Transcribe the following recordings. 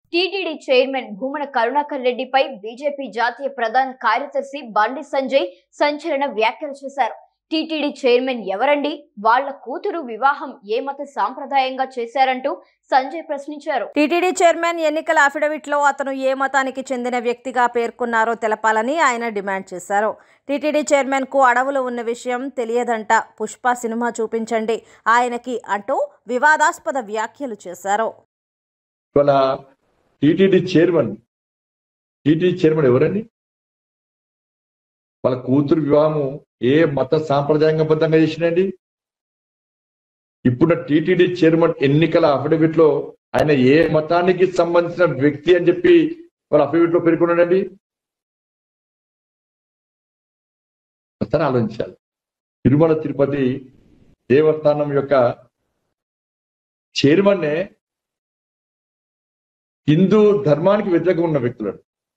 TTD chairman Bhumana Karunakar రెడ్డిపై BJP జాతీయ ప్రధాన కార్యదర్శి బండి సంజయ్ సంచలన వ్యాఖ్యలు చేశారు టీటీడీ చైర్మన్ ఎవరండి వాళ్ళ కూతురు వివాహం ఏ మత సాంప్రదాయంగా చేశారంటూ సంజయ్ ప్రశ్నించారు టీటీడీ చైర్మన్ ఎన్నికల అఫిడవిట్లో అతను ఏ మతానికి చెందిన వ్యక్తిగా పేర్కొన్నారో తెలపాలని ఆయన డిమాండ్ చేశారు టీటీడీ చైర్మన్కు అడవులు ఉన్న విషయం తెలియదంట పుష్ప సినిమా చూపించండి ఆయనకి అంటూ వివాదాస్పద వ్యాఖ్యలు చేశారు ఇవాళ టీటీడీ చైర్మన్ టీటీడీ చైర్మన్ ఎవరండి వాళ్ళ కూతురు వివాహము ఏ మత సాంప్రదాయంగబద్ధంగా చేసినండి ఇప్పుడు టీటీడీ చైర్మన్ ఎన్నికల అఫిడవిట్ లో ఆయన ఏ మతానికి సంబంధించిన వ్యక్తి అని చెప్పి వాళ్ళ అఫిడవిట్ లో పేర్కొన్నాడండి ఒకసారి ఆలోచించాలి తిరుమల తిరుపతి దేవస్థానం యొక్క చైర్మన్నే హిందూ ధర్మానికి వ్యతిరేకంగా ఉన్న వ్యక్తులను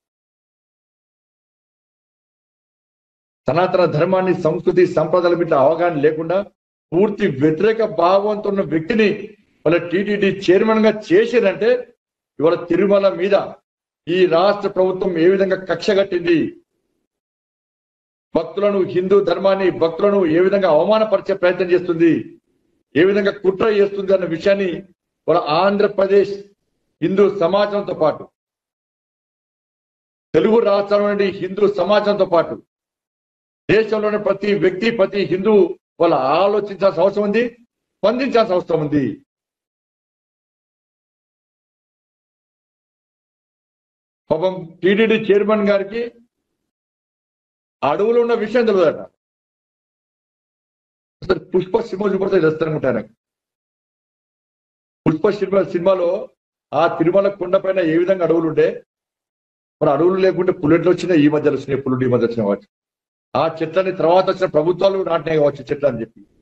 సనాతన ధర్మాన్ని సంస్కృతి సంప్రదాయాల మీద అవగాహన లేకుండా పూర్తి వ్యతిరేక భావంతో ఉన్న వ్యక్తిని వాళ్ళ టీటీడీ చైర్మన్ గా చేసిరంటే ఇవాళ తిరుమల మీద ఈ రాష్ట్ర ప్రభుత్వం ఏ విధంగా కక్ష కట్టింది భక్తులను హిందూ ధర్మాన్ని భక్తులను ఏ విధంగా అవమానపరిచే ప్రయత్నం చేస్తుంది ఏ విధంగా కుట్ర చేస్తుంది అన్న విషయాన్ని వాళ్ళ ఆంధ్రప్రదేశ్ హిందూ సమాజంతో పాటు తెలుగు రాష్ట్రం నుండి హిందూ సమాజంతో పాటు దేశంలోని ప్రతి వ్యక్తి ప్రతి హిందూ వాళ్ళ ఆలోచించాల్సిన అవసరం ఉంది స్పందించాల్సిన అవసరం ఉంది పాపం టీటీడీ చైర్మన్ గారికి అడవులో ఉన్న విషయం తెలియదట అసలు పుష్ప సినిమా చూపడితే తెలుస్తానుకుంటాను పుష్ప సినిమా సినిమాలో ఆ తిరుమల కొండ పైన ఏ విధంగా అడవులు ఉండే మరి అడవులు లేకుంటే పుల్లెట్లు వచ్చినాయి ఈ మధ్యలో వచ్చినాయి పుల్లుడు ఈ మధ్య వచ్చిన కావచ్చు ఆ చెట్లని తర్వాత వచ్చిన ప్రభుత్వాలు నాటినాయి కావచ్చు చెట్లు అని చెప్పి